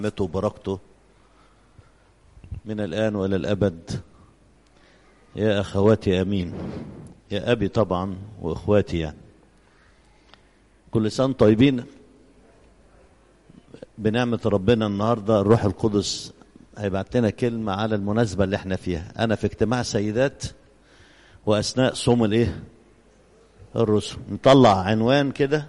رحمته وبركته من الآن وإلى الأبد يا أخواتي أمين يا أبي طبعا وإخواتي يعني كل سنة طيبين بنعمة ربنا النهاردة الروح القدس هيبعت لنا كلمة على المناسبة اللي احنا فيها أنا في اجتماع سيدات وأثناء صوم الإيه الرسل نطلع عنوان كده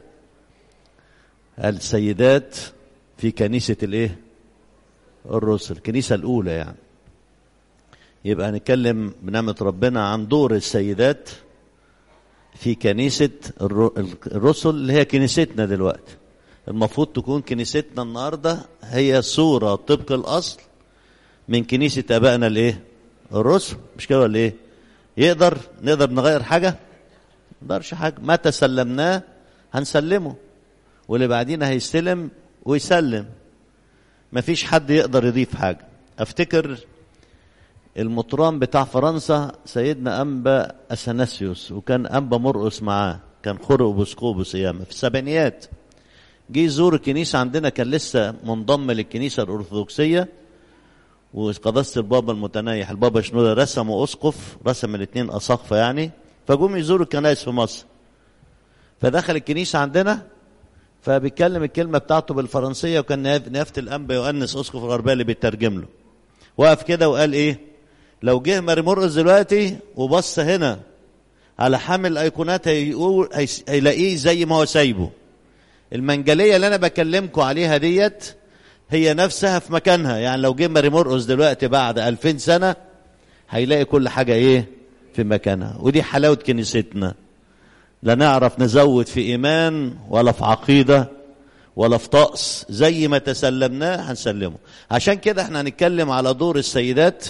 السيدات في كنيسة الإيه الرسل الكنيسة الأولى يعني يبقى هنتكلم بنعمة ربنا عن دور السيدات في كنيسة الرسل اللي هي كنيستنا دلوقتي المفروض تكون كنيستنا النهاردة هي صورة طبق الأصل من كنيسة أبائنا الإيه الرسل مش كده ولا إيه يقدر نقدر نغير حاجة نقدرش حاجة ما تسلمناه هنسلمه واللي بعدين هيستلم ويسلم مفيش حد يقدر يضيف حاجة افتكر المطران بتاع فرنسا سيدنا أنبا أثناسيوس وكان أنبا مرقس معاه كان خرق بسكوبس أيامه في السبعينيات جه يزور الكنيسة عندنا كان لسه منضم للكنيسة الأرثوذكسية وقداسة البابا المتنيح البابا شنودة رسموا أسقف رسم الاثنين أساقفة يعني فجم يزوروا الكنائس في مصر فدخل الكنيسة عندنا فبيتكلم الكلمة بتاعته بالفرنسية وكان نيافة الأنبا يؤنس أسقف الغربية اللي بيترجم له وقف كده وقال إيه لو جه ماري مرقس دلوقتي وبص هنا على حامل الايقونات هيقول هيلاقيه زي ما هو سايبه المنجليه اللي انا بكلمكم عليها ديت هي نفسها في مكانها يعني لو جه ماري مرقس دلوقتي بعد 2000 سنه هيلاقي كل حاجه ايه في مكانها ودي حلاوه كنيستنا لا نعرف نزود في ايمان ولا في عقيده ولا في طقس زي ما تسلمناه هنسلمه عشان كده احنا هنتكلم على دور السيدات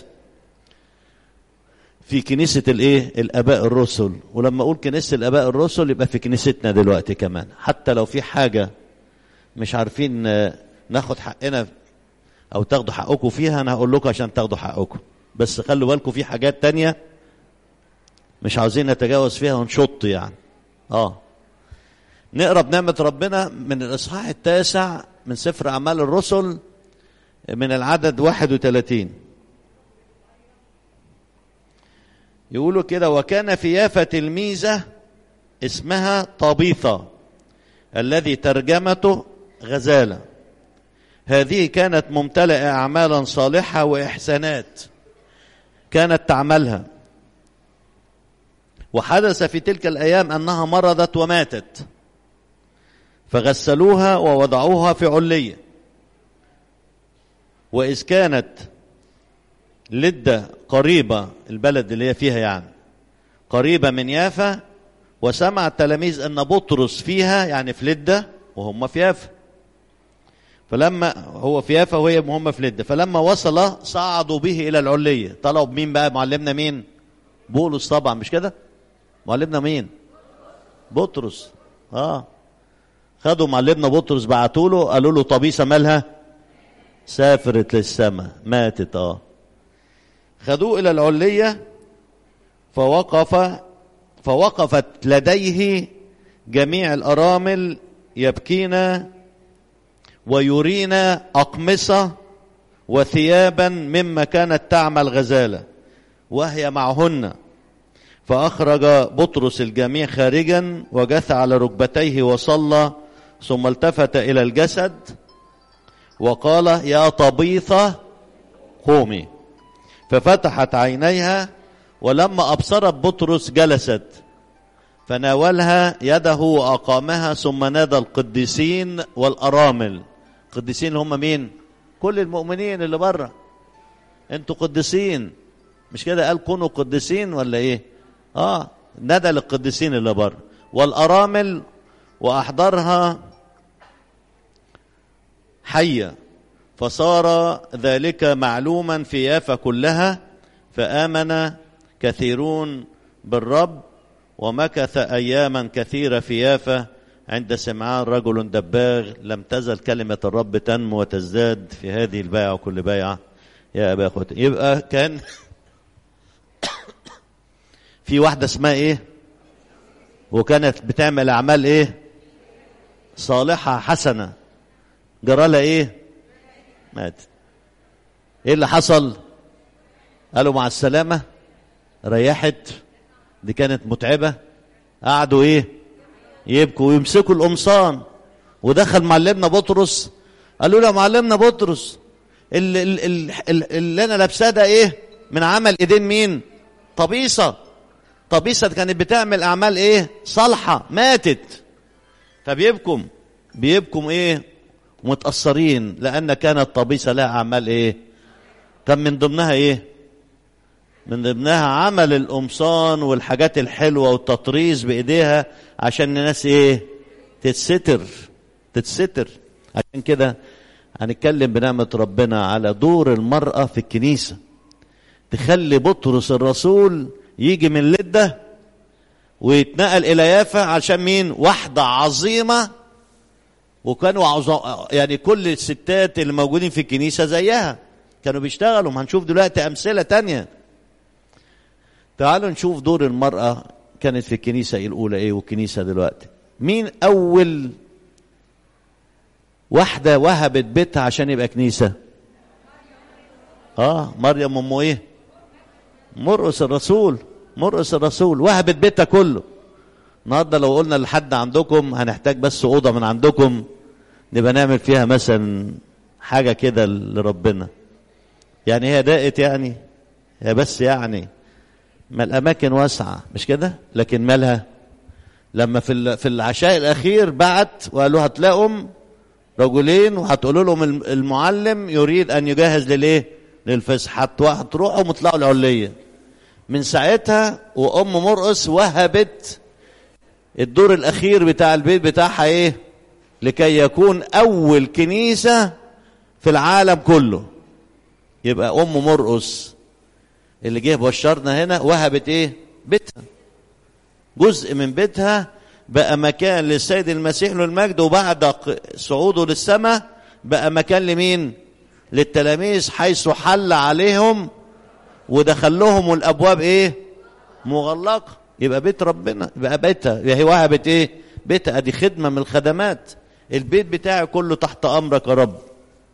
في كنيسة الايه الاباء الرسل ولما اقول كنيسة الاباء الرسل يبقى في كنيستنا دلوقتي كمان حتى لو في حاجة مش عارفين ناخد حقنا او تاخدوا حقكم فيها انا هقول لكم عشان تاخدوا حقكم بس خلوا بالكم في حاجات تانية مش عاوزين نتجاوز فيها ونشط يعني اه نقرا بنعمة ربنا من الاصحاح التاسع من سفر اعمال الرسل من العدد 31 يقولوا كده وكان في يافا تلميذة اسمها طبيثة الذي ترجمته غزالة هذه كانت ممتلئة أعمالا صالحة وإحسانات كانت تعملها وحدث في تلك الأيام أنها مرضت وماتت فغسلوها ووضعوها في علية وإذ كانت لدة قريبة البلد اللي هي فيها يعني قريبة من يافا وسمع التلاميذ أن بطرس فيها يعني في لدة وهم في يافا فلما هو في يافا وهي هم في لدة فلما وصل صعدوا به إلى العلية طلعوا مين بقى معلمنا مين بولس طبعا مش كده معلمنا مين بطرس اه خدوا معلمنا بطرس بعتوا له قالوا له طبيسة مالها سافرت للسماء ماتت اه خدوه إلى العلية فوقف فوقفت لديه جميع الأرامل يبكين ويرين أقمصة وثيابا مما كانت تعمل غزالة وهي معهن فأخرج بطرس الجميع خارجا وجث على ركبتيه وصلى ثم التفت إلى الجسد وقال يا طبيثة قومي ففتحت عينيها ولما أبصرت بطرس جلست فناولها يده وأقامها ثم نادى القديسين والأرامل القديسين اللي هم مين كل المؤمنين اللي بره انتوا قديسين مش كده قال كونوا قديسين ولا ايه اه ندى للقديسين اللي بره والأرامل وأحضرها حيه فصار ذلك معلوما في يافا كلها فآمن كثيرون بالرب ومكث أياما كثيرة في يافا عند سمعان رجل دباغ لم تزل كلمة الرب تنمو وتزداد في هذه البيعة وكل بيعة يا أبا أخوتي يبقى كان في واحدة اسمها إيه وكانت بتعمل أعمال إيه صالحة حسنة جرى لها إيه مات ايه اللي حصل قالوا مع السلامة ريحت دي كانت متعبة قعدوا ايه يبكوا ويمسكوا القمصان ودخل معلمنا بطرس قالوا له يا معلمنا بطرس اللي, اللي, اللي انا لابساه ده ايه من عمل ايدين مين طبيصة طبيصة كانت بتعمل اعمال ايه صالحة ماتت فبيبكم بيبكم ايه متأثرين لان كانت طبيصة لها اعمال ايه كان من ضمنها ايه من ضمنها عمل القمصان والحاجات الحلوة والتطريز بايديها عشان الناس ايه تتستر تتستر عشان كده هنتكلم بنعمة ربنا على دور المرأة في الكنيسة تخلي بطرس الرسول يجي من لدة ويتنقل إلى يافا عشان مين واحدة عظيمة وكانوا عظم يعني كل الستات اللي موجودين في الكنيسة زيها كانوا بيشتغلوا هنشوف دلوقتي أمثلة تانية تعالوا نشوف دور المرأة كانت في الكنيسة الأولى إيه والكنيسة دلوقتي مين أول واحدة وهبت بيتها عشان يبقى كنيسة اه مريم ام ايه مرقس الرسول مرقس الرسول وهبت بيتها كله النهارده لو قلنا لحد عندكم هنحتاج بس اوضه من عندكم نبقى نعمل فيها مثلا حاجه كده لربنا يعني هي ضاقت يعني هي بس يعني ما الاماكن واسعه مش كده لكن مالها لما في في العشاء الاخير بعت وقالوا هتلاقوا رجلين وهتقولوا لهم المعلم يريد ان يجهز للايه للفسح هتروحوا وتطلعوا العليه من ساعتها وام مرقس وهبت الدور الاخير بتاع البيت بتاعها ايه لكي يكون اول كنيسه في العالم كله يبقى ام مرقس اللي جه بشرنا هنا وهبت ايه بيتها جزء من بيتها بقى مكان للسيد المسيح له المجد وبعد صعوده للسماء بقى مكان لمين للتلاميذ حيث حل عليهم ودخل لهم الابواب ايه مغلقه يبقى بيت ربنا يبقى بيتها يبقى هي وهبت ايه بيتها ادي خدمه من الخدمات البيت بتاعي كله تحت امرك يا رب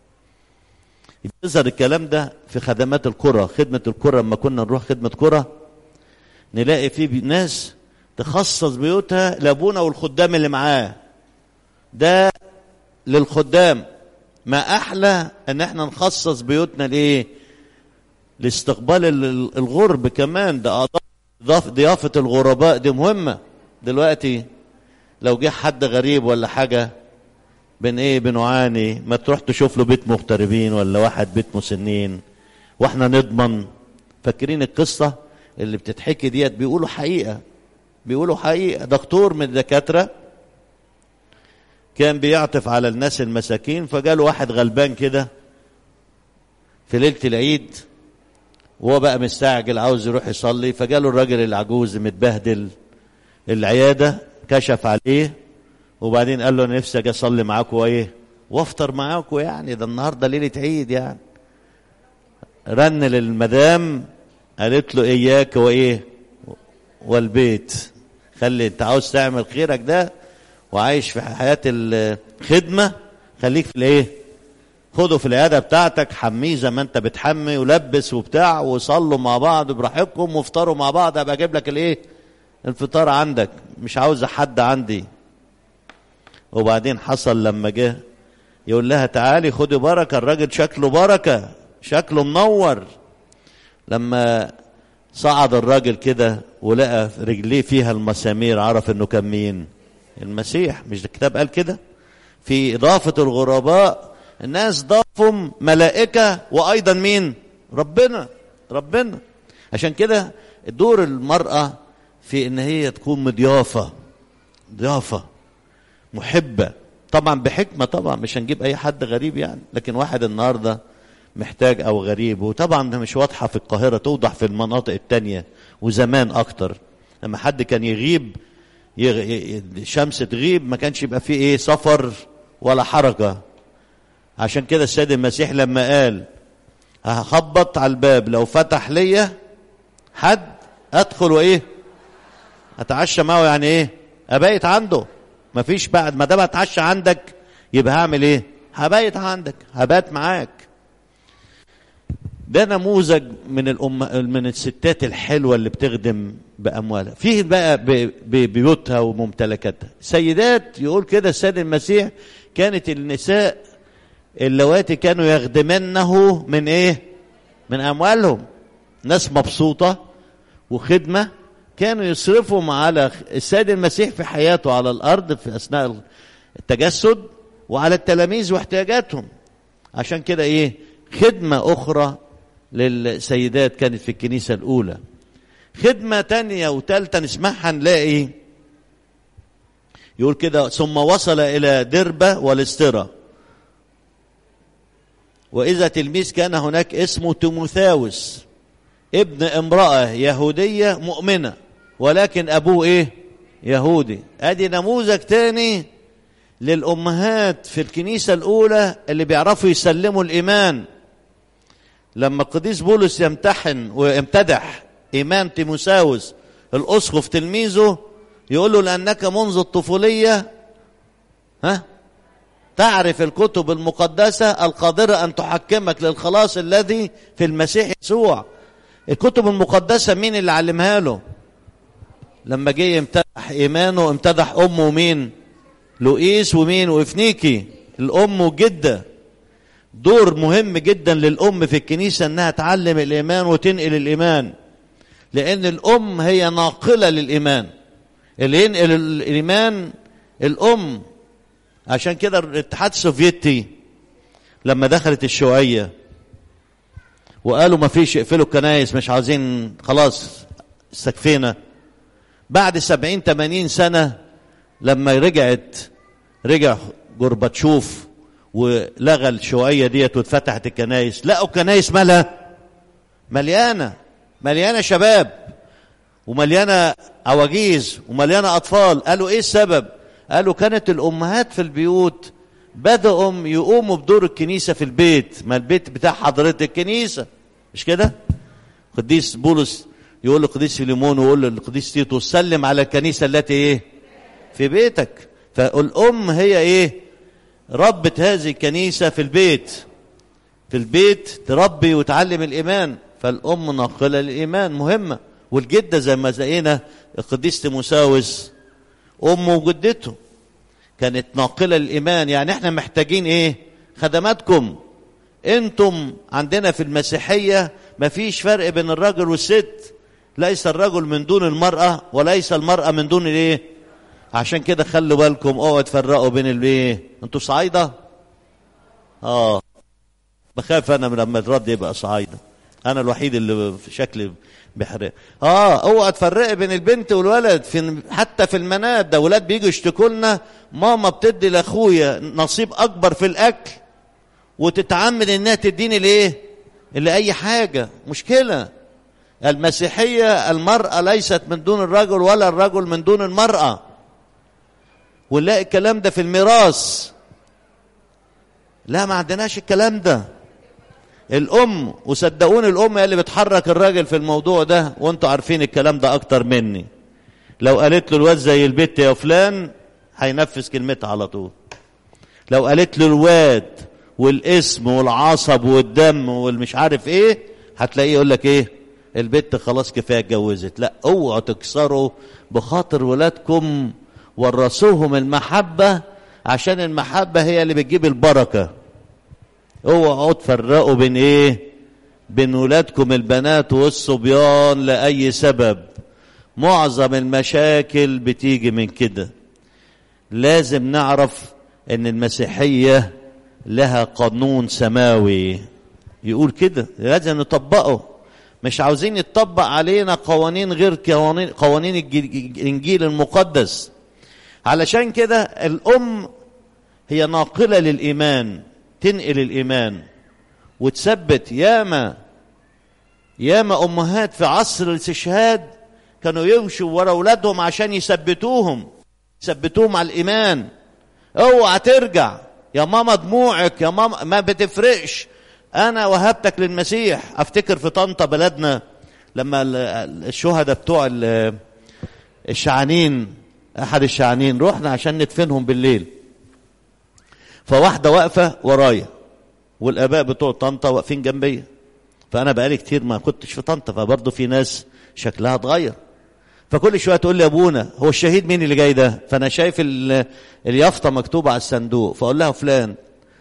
يظهر الكلام ده في خدمات القرى خدمه القرى لما كنا نروح خدمه قرى نلاقي في ناس تخصص بيوتها لابونا والخدام اللي معاه ده للخدام ما احلى ان احنا نخصص بيوتنا لايه لاستقبال الغرب كمان ده ضيافة الغرباء دي مهمة دلوقتي لو جه حد غريب ولا حاجة بن ايه بنعاني ما تروح تشوف له بيت مغتربين ولا واحد بيت مسنين واحنا نضمن فاكرين القصة اللي بتتحكي ديت بيقولوا حقيقة بيقولوا حقيقة دكتور من الدكاترة كان بيعطف على الناس المساكين فجاله واحد غلبان كده في ليلة العيد وهو بقى مستعجل عاوز يروح يصلي فجاله الراجل العجوز متبهدل العيادة كشف عليه وبعدين قال له انا نفسي اجي اصلي معاكم وايه وافطر معاكم يعني ده النهارده ليله عيد يعني رن للمدام قالت له اياك وايه والبيت خلي انت عاوز تعمل خيرك ده وعايش في حياه الخدمه خليك في الايه خده في العياده بتاعتك حميه زي ما انت بتحمي ولبس وبتاع وصلوا مع بعض براحتكم وافطروا مع بعض ابقى اجيب لك الايه الفطار عندك مش عاوز حد عندي وبعدين حصل لما جه يقول لها تعالي خدي بركه الراجل شكله بركه شكله منور لما صعد الراجل كده ولقى رجليه فيها المسامير عرف انه كان مين المسيح مش الكتاب قال كده في اضافه الغرباء الناس ضافهم ملائكه وايضا مين ربنا ربنا عشان كده دور المراه في ان هي تكون مضيافه ضيافه محبه طبعا بحكمه طبعا مش هنجيب اي حد غريب يعني لكن واحد النهارده محتاج او غريب وطبعا ده مش واضحه في القاهره توضح في المناطق التانية وزمان اكتر لما حد كان يغيب يغ... شمس تغيب ما كانش يبقى فيه ايه سفر ولا حركه عشان كده السيد المسيح لما قال هخبط على الباب لو فتح ليا حد ادخل وايه اتعشى معه يعني ايه ابيت عنده مفيش بعد ما دام اتعشى عندك يبقى هعمل ايه هبيت عندك هبات معاك ده نموذج من الأم من الستات الحلوة اللي بتخدم بأموالها فيه بقى ببيوتها وممتلكاتها سيدات يقول كده السيد المسيح كانت النساء اللواتي كانوا يخدمنه من ايه من اموالهم ناس مبسوطة وخدمة كانوا يصرفهم على السيد المسيح في حياته على الارض في اثناء التجسد وعلى التلاميذ واحتياجاتهم عشان كده ايه خدمة اخرى للسيدات كانت في الكنيسة الاولى خدمة تانية وتالتة نسمعها نلاقي يقول كده ثم وصل إلى دربة والاسترة وإذا تلميذ كان هناك اسمه تيموثاوس ابن امرأة يهودية مؤمنة ولكن أبوه إيه يهودي أدي نموذج تاني للأمهات في الكنيسة الأولى اللي بيعرفوا يسلموا الإيمان لما القديس بولس يمتحن ويمتدح إيمان تيموساوس الأسقف تلميذه يقول له لأنك منذ الطفولية ها تعرف الكتب المقدسة القادرة أن تحكمك للخلاص الذي في المسيح يسوع الكتب المقدسة مين اللي علمها له لما جه يمتدح إيمانه امتدح أمه مين لؤيس ومين وإفنيكي الأم والجدة دور مهم جدا للأم في الكنيسة أنها تعلم الإيمان وتنقل الإيمان لأن الأم هي ناقلة للإيمان اللي ينقل الإيمان الأم عشان كده الاتحاد السوفيتي لما دخلت الشيوعية وقالوا ما فيش اقفلوا الكنايس مش عاوزين خلاص استكفينا بعد سبعين تمانين سنة لما رجعت رجع جورباتشوف ولغى الشيوعية ديت واتفتحت الكنايس لقوا الكنايس مالها مليانة مليانة شباب ومليانة عواجيز ومليانة أطفال قالوا إيه السبب قالوا كانت الأمهات في البيوت بدأوا يقوموا بدور الكنيسة في البيت ما البيت بتاع حضرتك الكنيسة مش كده قديس بولس يقول لقديس فيليمون ويقول للقديس تيتوس سلم على الكنيسة التي ايه في بيتك فالأم هي ايه ربت هذه الكنيسة في البيت في البيت تربي وتعلم الإيمان فالأم ناقلة للإيمان مهمة والجدة زي ما زينا القديس تيموساوس أمه وجدته كانت ناقلة للإيمان يعني احنا محتاجين ايه خدماتكم انتم عندنا في المسيحية مفيش فرق بين الرجل والست ليس الرجل من دون المرأة وليس المرأة من دون الايه عشان كده خلوا بالكم اوعوا تفرقوا بين الايه انتوا صعايدة اه بخاف انا لما الرد يبقى صعايدة انا الوحيد اللي في شكلي بحرق اه اوعى تفرقي بين البنت والولد في حتى في المناد ده ولاد بيجوا يشتكوا لنا ماما بتدي لاخويا نصيب اكبر في الاكل وتتعمد انها تديني لايه لاي حاجه مشكله المسيحيه المراه ليست من دون الرجل ولا الرجل من دون المراه ونلاقي الكلام ده في الميراث لا ما عندناش الكلام ده الام وصدقوني الام هي اللي بتحرك الراجل في الموضوع ده وانتوا عارفين الكلام ده اكتر مني لو قالت له الواد زي البت يا فلان هينفذ كلمتها على طول لو قالت له الواد والاسم والعصب والدم والمش عارف ايه هتلاقيه يقول لك ايه البت خلاص كفايه اتجوزت لا اوعوا تكسروا بخاطر ولادكم ورثوهم المحبه عشان المحبه هي اللي بتجيب البركه اوعوا تفرقوا بين ايه بين ولادكم البنات والصبيان لاي سبب معظم المشاكل بتيجي من كده لازم نعرف ان المسيحيه لها قانون سماوي يقول كده لازم نطبقه مش عاوزين يتطبق علينا قوانين غير قوانين قوانين الانجيل المقدس علشان كده الام هي ناقله للايمان تنقل الايمان وتثبت ياما ياما امهات في عصر الاستشهاد كانوا يمشوا ورا اولادهم عشان يثبتوهم يثبتوهم على الايمان اوعى ترجع يا ماما دموعك يا ماما ما بتفرقش انا وهبتك للمسيح افتكر في طنطا بلدنا لما الشهداء بتوع الشعانين احد الشعانين رحنا عشان ندفنهم بالليل فواحدة واقفة ورايا والآباء بتوع طنطا واقفين جنبيا فانا بقالي كتير ما كنتش في طنطا فبرضه في ناس شكلها اتغير فكل شويه تقول لي يا ابونا هو الشهيد مين اللي جاي ده فانا شايف اليافطه مكتوبه على الصندوق فاقول لها فلان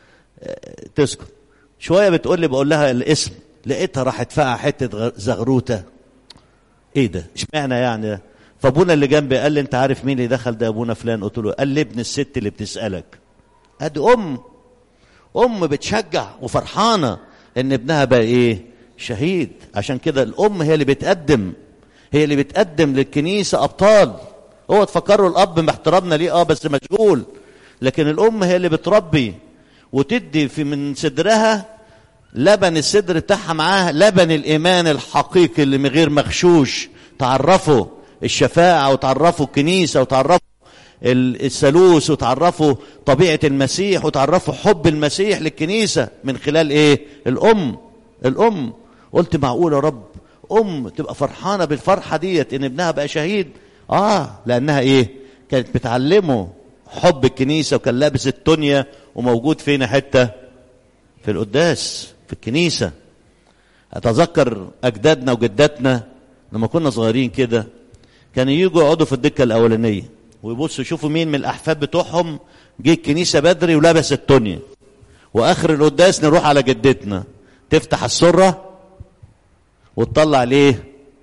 تسكت شويه بتقول لي بقول لها الاسم لقيتها راحت فقع حته زغروته ايه ده اشمعنى يعني فابونا اللي جنبي قال لي انت عارف مين اللي دخل ده ابونا فلان قلت له قال لي ابن الست اللي بتسالك ادي ام ام بتشجع وفرحانه ان ابنها بقى ايه شهيد عشان كده الام هي اللي بتقدم هي اللي بتقدم للكنيسه ابطال هو تفكروا الاب باحترامنا ليه اه بس مشغول لكن الام هي اللي بتربي وتدي في من صدرها لبن الصدر بتاعها معاه لبن الايمان الحقيقي اللي من غير مغشوش تعرفوا الشفاعه وتعرفوا الكنيسه وتعرفوا الثالوث وتعرفوا طبيعه المسيح وتعرفوا حب المسيح للكنيسه من خلال ايه الام الام قلت معقول يا رب ام تبقى فرحانه بالفرحه ديت ان ابنها بقى شهيد اه لانها ايه كانت بتعلمه حب الكنيسه وكان لابس التونيا وموجود فينا حته في القداس في الكنيسه اتذكر اجدادنا وجداتنا لما كنا صغيرين كده كانوا يجوا يقعدوا في الدكه الاولانيه ويبصوا يشوفوا مين من الاحفاد بتوعهم جه الكنيسه بدري ولبس التونيا واخر القداس نروح على جدتنا تفتح السره وتطلع ليه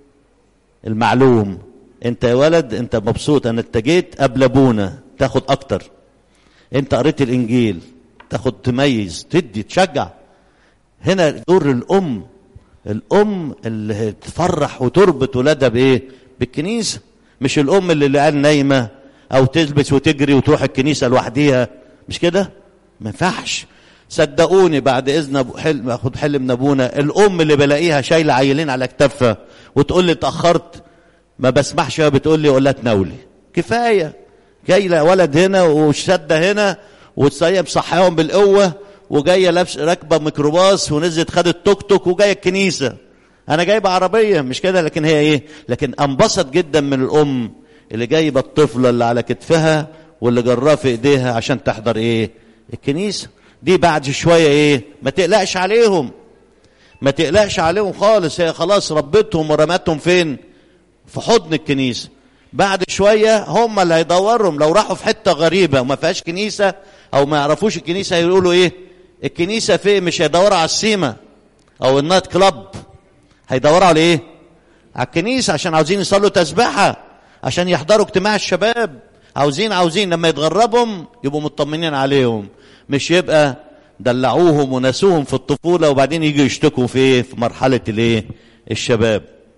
المعلوم انت يا ولد انت مبسوط انا انت جيت قبل ابونا تاخد اكتر انت قريت الانجيل تاخد تميز تدي تشجع هنا دور الام الام اللي تفرح وتربط ولادها بايه بالكنيسه مش الام اللي العيال نايمه او تلبس وتجري وتروح الكنيسه لوحديها مش كده ما ينفعش صدقوني بعد اذن ابو حلم اخد حلم من ابونا الام اللي بلاقيها شايله عيلين على كتافها وتقول لي اتاخرت ما بسمحش بتقول لي اقول لها تناولي كفايه جايه ولد هنا وشده هنا وتصيب مصحيهم بالقوه وجايه لابس راكبه ميكروباص ونزلت خدت توك توك وجايه الكنيسه انا جايبه عربيه مش كده لكن هي ايه لكن انبسط جدا من الام اللي جايبه الطفله اللي على كتفها واللي جراه في ايديها عشان تحضر ايه الكنيسه دي بعد شويه ايه ما تقلقش عليهم ما تقلقش عليهم خالص هي خلاص ربتهم ورمتهم فين في حضن الكنيسه بعد شويه هم اللي هيدورهم لو راحوا في حته غريبه وما فيهاش كنيسه او ما يعرفوش الكنيسه هيقولوا ايه الكنيسه فين مش هيدوروا على السيما او النايت كلاب هيدوروا على ايه على الكنيسه عشان عاوزين يصلوا تسبحه عشان يحضروا اجتماع الشباب عاوزين عاوزين لما يتغربهم يبقوا مطمنين عليهم مش يبقى دلعوهم ونسوهم في الطفوله وبعدين يجوا يشتكوا في ايه في مرحله الايه الشباب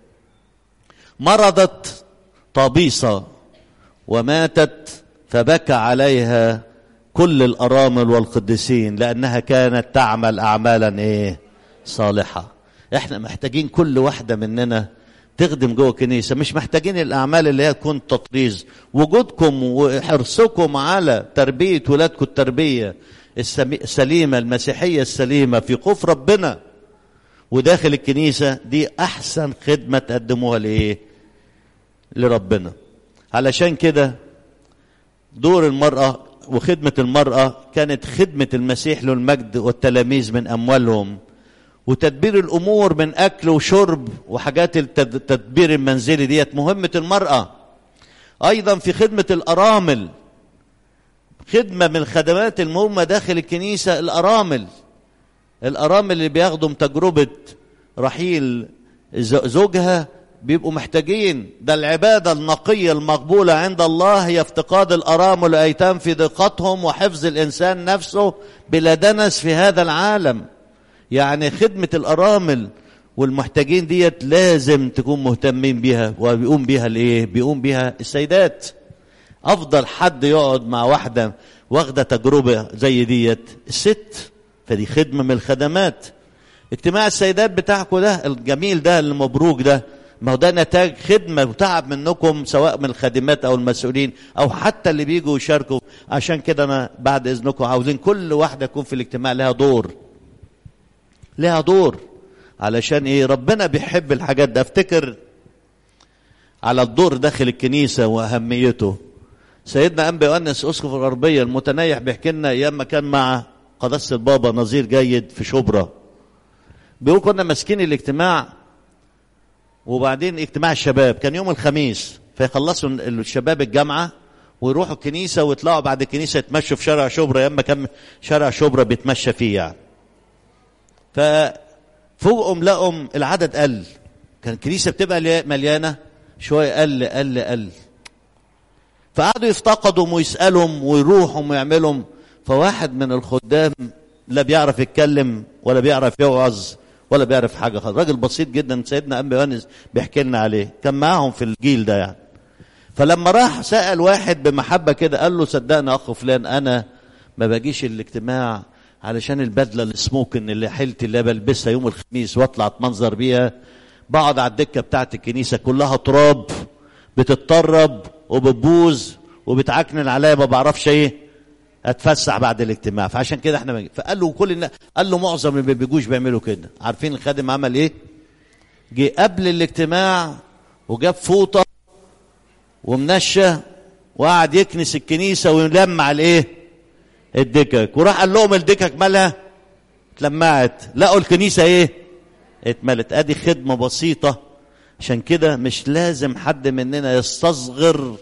مرضت طبيصه وماتت فبكى عليها كل الارامل والقديسين لانها كانت تعمل اعمالا ايه صالحه احنا محتاجين كل واحده مننا تخدم جوه الكنيسه مش محتاجين الاعمال اللي هي تكون تطريز وجودكم وحرصكم على تربيه ولادكم التربيه السليمه المسيحيه السليمه في خوف ربنا وداخل الكنيسه دي احسن خدمه تقدموها لايه لربنا علشان كده دور المراه وخدمه المراه كانت خدمه المسيح له المجد والتلاميذ من اموالهم وتدبير الامور من اكل وشرب وحاجات التدبير المنزلي ديت مهمه المراه ايضا في خدمه الارامل خدمه من الخدمات المهمه داخل الكنيسه الارامل الارامل اللي بياخدوا تجربه رحيل زوجها بيبقوا محتاجين ده العباده النقيه المقبوله عند الله هي افتقاد الارامل والايتام في ضيقتهم وحفظ الانسان نفسه بلا دنس في هذا العالم يعني خدمة الأرامل والمحتاجين ديت لازم تكون مهتمين بيها وبيقوم بيها الايه بيقوم بيها السيدات افضل حد يقعد مع واحده واخده تجربه زي ديت الست فدي خدمه من الخدمات اجتماع السيدات بتاعكم ده الجميل ده المبروك ده ما هو ده نتاج خدمه وتعب منكم سواء من الخادمات او المسؤولين او حتى اللي بيجوا يشاركوا عشان كده انا بعد اذنكم عاوزين كل واحده يكون في الاجتماع لها دور لها دور علشان ايه ربنا بيحب الحاجات ده افتكر على الدور داخل الكنيسه واهميته سيدنا انبي يؤنس اسقف الغربيه المتنيح بيحكي لنا ايام ما كان مع قداسه البابا نظير جيد في شبرا بيقول كنا ماسكين الاجتماع وبعدين اجتماع الشباب كان يوم الخميس فيخلصوا الشباب الجامعه ويروحوا الكنيسه ويطلعوا بعد الكنيسه يتمشوا في شارع شبرا يا اما كم شارع شبرا بيتمشى فيه يعني ففوقهم لقوا العدد قل كان الكنيسه بتبقى مليانه شويه قل قل قل فقعدوا يفتقدوا ويسالهم ويروحوا ويعملوا فواحد من الخدام لا بيعرف يتكلم ولا بيعرف يوعظ ولا بيعرف حاجه خالص راجل بسيط جدا سيدنا ابي يونس بيحكي لنا عليه كان معاهم في الجيل ده يعني فلما راح سال واحد بمحبه كده قال له صدقني اخ فلان انا ما باجيش الاجتماع علشان البدله السموكن اللي حيلتي اللي بلبسها يوم الخميس واطلع اتمنظر بيها بقعد على الدكه بتاعت الكنيسه كلها تراب بتتطرب وبتبوظ وبتعكنن عليا ما بعرفش ايه اتفسح بعد الاجتماع فعشان كده احنا مجي. فقال له كل الناس قال له معظم اللي بيجوش بيعملوا كده عارفين الخادم عمل ايه جه قبل الاجتماع وجاب فوطه ومنشى وقعد يكنس الكنيسه ويلمع الايه الدكك وراح قال لهم الدكك مالها اتلمعت لقوا الكنيسه ايه اتملت ادي خدمه بسيطه عشان كده مش لازم حد مننا يستصغر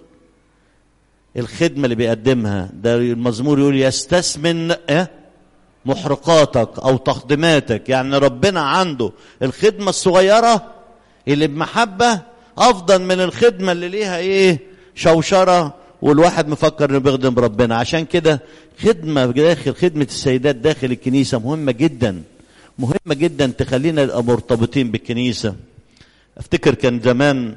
الخدمة اللي بيقدمها ده المزمور يقول يستثمن إيه؟ محرقاتك أو تقديماتك يعني ربنا عنده الخدمة الصغيرة اللي بمحبة أفضل من الخدمة اللي ليها إيه شوشرة والواحد مفكر انه بيخدم ربنا عشان كده خدمة داخل خدمة السيدات داخل الكنيسة مهمة جدا مهمة جدا تخلينا نبقى مرتبطين بالكنيسة افتكر كان زمان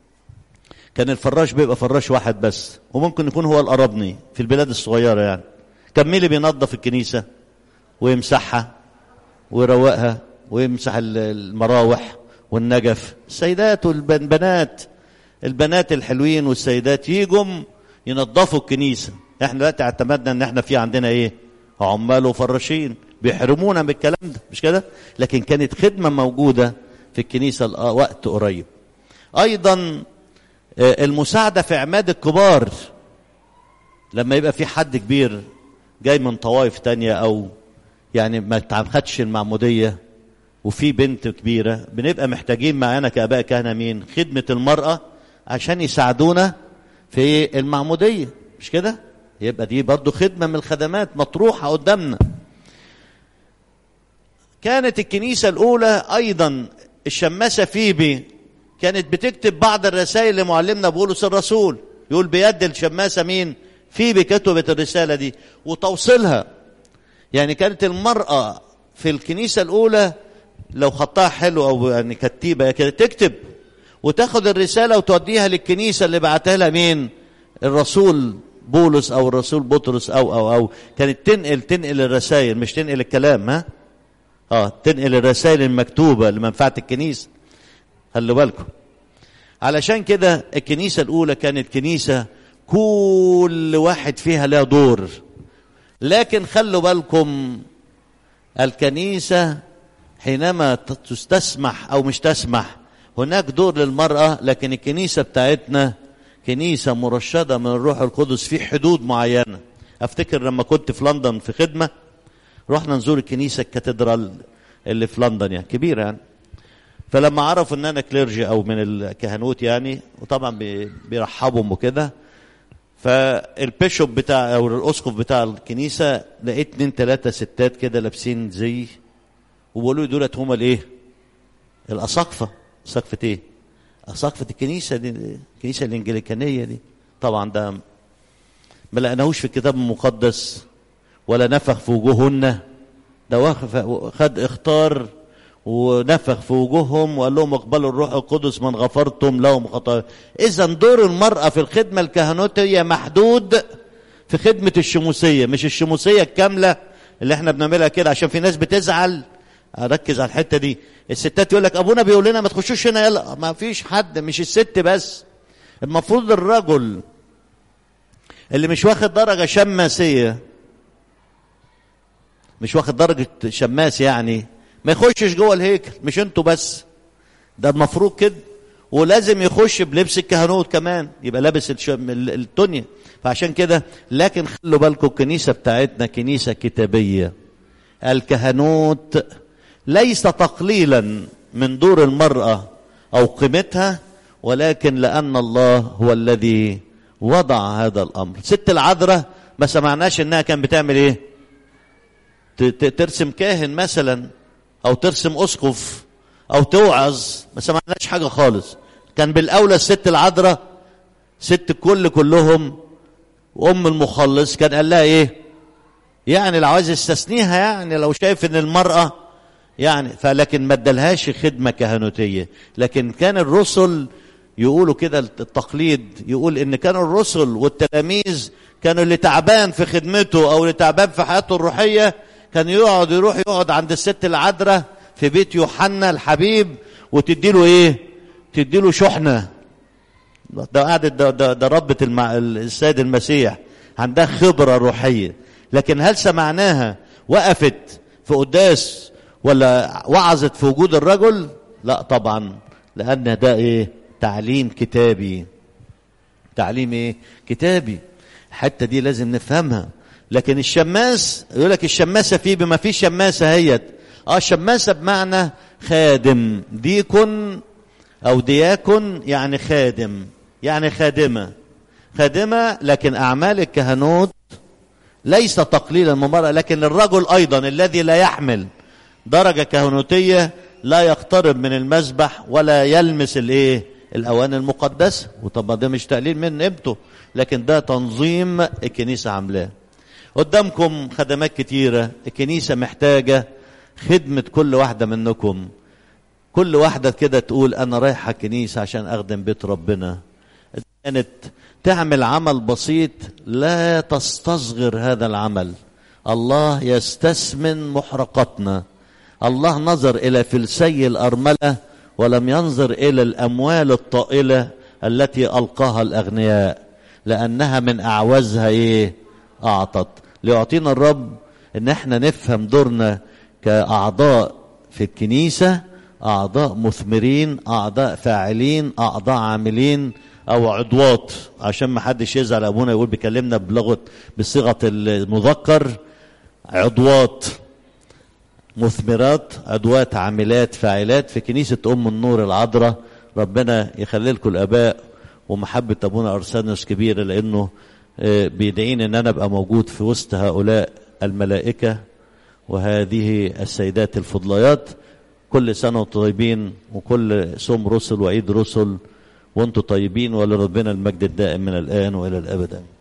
كان الفراش بيبقى فراش واحد بس وممكن يكون هو القربني في البلاد الصغيرة يعني كان مين اللي بينظف الكنيسة ويمسحها ويروقها ويمسح المراوح والنجف السيدات والبنات البنات الحلوين والسيدات يجوا ينظفوا الكنيسة احنا دلوقتي اعتمدنا ان احنا في عندنا ايه عمال وفراشين بيحرمونا من الكلام ده مش كده لكن كانت خدمة موجودة في الكنيسة وقت قريب ايضا المساعدة في عماد الكبار لما يبقى في حد كبير جاي من طوائف تانية أو يعني ما خدش المعمودية وفي بنت كبيرة بنبقى محتاجين معانا كآباء كهنة مين خدمة المرأة عشان يساعدونا في المعمودية مش كده يبقى دي برضو خدمة من الخدمات مطروحة قدامنا كانت الكنيسة الأولى أيضا الشماسة فيبي كانت بتكتب بعض الرسائل لمعلمنا بولس الرسول يقول بيد الشماسة مين فيبي كتبت الرسالة دي وتوصيلها يعني كانت المرأة في الكنيسة الأولى لو خطها حلو أو يعني كتيبة كده تكتب وتاخد الرسالة وتوديها للكنيسة اللي بعتها لها مين الرسول بولس أو الرسول بطرس أو أو أو كانت تنقل تنقل الرسائل مش تنقل الكلام ها اه تنقل الرسائل المكتوبة لمنفعة الكنيسة خلوا بالكم علشان كده الكنيسة الأولى كانت كنيسة كل واحد فيها له دور لكن خلوا بالكم الكنيسة حينما تستسمح أو مش تسمح هناك دور للمرأة لكن الكنيسة بتاعتنا كنيسة مرشدة من الروح القدس في حدود معينة أفتكر لما كنت في لندن في خدمة رحنا نزور الكنيسة الكاتدرال اللي في لندن يعني كبيرة يعني فلما عرفوا ان انا كليرجي او من الكهنوت يعني وطبعا بيرحبوا وكده فالبيشوب بتاع او الاسقف بتاع الكنيسه لقيت اتنين تلاته ستات كده لابسين زي وبيقولوا لي دولت هما الايه؟ الاساقفه اساقفه ايه؟ اساقفه الكنيسه دي الكنيسه الانجليكانيه دي طبعا ده ما لقناهوش في الكتاب المقدس ولا نفخ في وجوههن ده خد اختار ونفخ في وجوههم وقال لهم اقبلوا الروح القدس من غفرتم لهم خطايا اذا دور المراه في الخدمه الكهنوتيه محدود في خدمه الشموسيه مش الشموسيه الكامله اللي احنا بنعملها كده عشان في ناس بتزعل اركز على الحته دي الستات يقول لك ابونا بيقول لنا ما تخشوش هنا يلا ما فيش حد مش الست بس المفروض الرجل اللي مش واخد درجه شماسيه مش واخد درجه شماس يعني ما يخشش جوه الهيكل مش انتوا بس ده المفروض كده ولازم يخش بلبس الكهنوت كمان يبقى لابس التونيا فعشان كده لكن خلوا بالكم الكنيسة بتاعتنا كنيسة كتابية الكهنوت ليس تقليلا من دور المرأة أو قيمتها ولكن لأن الله هو الذي وضع هذا الأمر ست العذراء ما سمعناش إنها كان بتعمل إيه ترسم كاهن مثلا أو ترسم أسقف أو توعظ ما سمعناش حاجة خالص كان بالأولى الست العذراء ست الكل كلهم وأم المخلص كان قال لها إيه يعني لو عايز يستثنيها يعني لو شايف إن المرأة يعني فلكن ما ادالهاش خدمة كهنوتية لكن كان الرسل يقولوا كده التقليد يقول ان كانوا الرسل والتلاميذ كانوا اللي تعبان في خدمته او اللي تعبان في حياته الروحية كان يقعد يروح يقعد عند الست العذراء في بيت يوحنا الحبيب وتديله ايه تديله شحنة ده قعدت ده, ده, ده ربة المع... السيد المسيح عندها خبرة روحية لكن هل سمعناها وقفت في قداس ولا وعظت في وجود الرجل لا طبعا لان ده ايه تعليم كتابي تعليم ايه كتابي الحته دي لازم نفهمها لكن الشماس يقول لك الشماسه فيه بما فيه شماسه هيت اه شماسه بمعنى خادم ديكن او دياكن يعني خادم يعني خادمه خادمه لكن اعمال الكهنوت ليس تقليلا من المرأة لكن الرجل ايضا الذي لا يحمل درجه كهنوتيه لا يقترب من المذبح ولا يلمس الايه الاواني المقدسه وطبعا ده مش تقليل من قيمته لكن ده تنظيم الكنيسه عاملاه قدامكم خدمات كتيره الكنيسه محتاجه خدمه كل واحده منكم كل واحده كده تقول انا رايحه الكنيسه عشان اخدم بيت ربنا كانت تعمل عمل بسيط لا تستصغر هذا العمل الله يستثمن محرقاتنا الله نظر الى فلسي الارمله ولم ينظر الى الاموال الطائله التي القاها الاغنياء لانها من اعوزها ايه اعطت ليعطينا الرب ان احنا نفهم دورنا كاعضاء في الكنيسه اعضاء مثمرين اعضاء فاعلين اعضاء عاملين او عضوات عشان ما حدش يزعل ابونا يقول بيكلمنا بلغه بصيغه المذكر عضوات مثمرات عضوات عاملات فاعلات في كنيسة أم النور العذراء ربنا يخلي لكم الآباء ومحبة أبونا أرسانوس كبيرة لأنه بيدعيني أن أنا أبقى موجود في وسط هؤلاء الملائكة وهذه السيدات الفضليات كل سنة وانتم طيبين وكل صوم رسل وعيد رسل وانتم طيبين ولربنا المجد الدائم من الآن وإلى الأبد